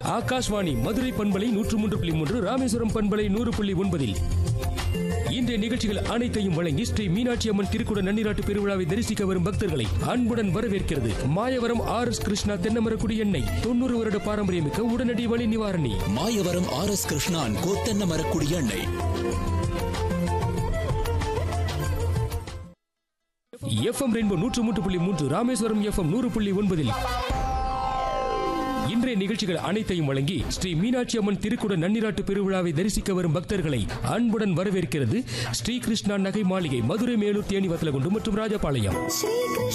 ஆகாஷ்வாணி மதுரை பண்பலை நூற்று மூன்று புள்ளி மூன்று ராமேஸ்வரம் பண்பலை நூறு புள்ளி ஒன்பதில் இன்றைய நிகழ்ச்சிகள் அனைத்தையும் வழங்கி ஸ்ரீ மீனாட்சி அம்மன் திருக்குட நன்னிராட்டு பெருவிழாவை தரிசிக்க வரும் பக்தர்களை அன்புடன் வரவேற்கிறது மாயவரம் ஆர் எஸ் கிருஷ்ணா தென்னமரக்குடி எண்ணெய் தொண்ணூறு வருட பாரம்பரியமிக்க உடனடி வலி நிவாரணி மாயவரம் ஆர் எஸ் கிருஷ்ணான் கோத்தென்ன மரக்குடி எண்ணெய் எஃப்எம் ரெயின்போ நூற்று மூன்று புள்ளி மூன்று ராமேஸ்வரம் எஃப்எம் நூறு புள்ளி ஒன்பதில் இன்றைய நிகழ்ச்சிகள் அனைத்தையும் வழங்கி ஸ்ரீ மீனாட்சி அம்மன் திருக்குட நன்னிராட்டு பெருவிழாவை தரிசிக்க வரும் பக்தர்களை அன்புடன் வரவேற்கிறது ஸ்ரீ கிருஷ்ணா நகை மாளிகை மதுரை மேலூர் தேனி வத்தலகுண்டு மற்றும் ராஜபாளையம் ஸ்ரீ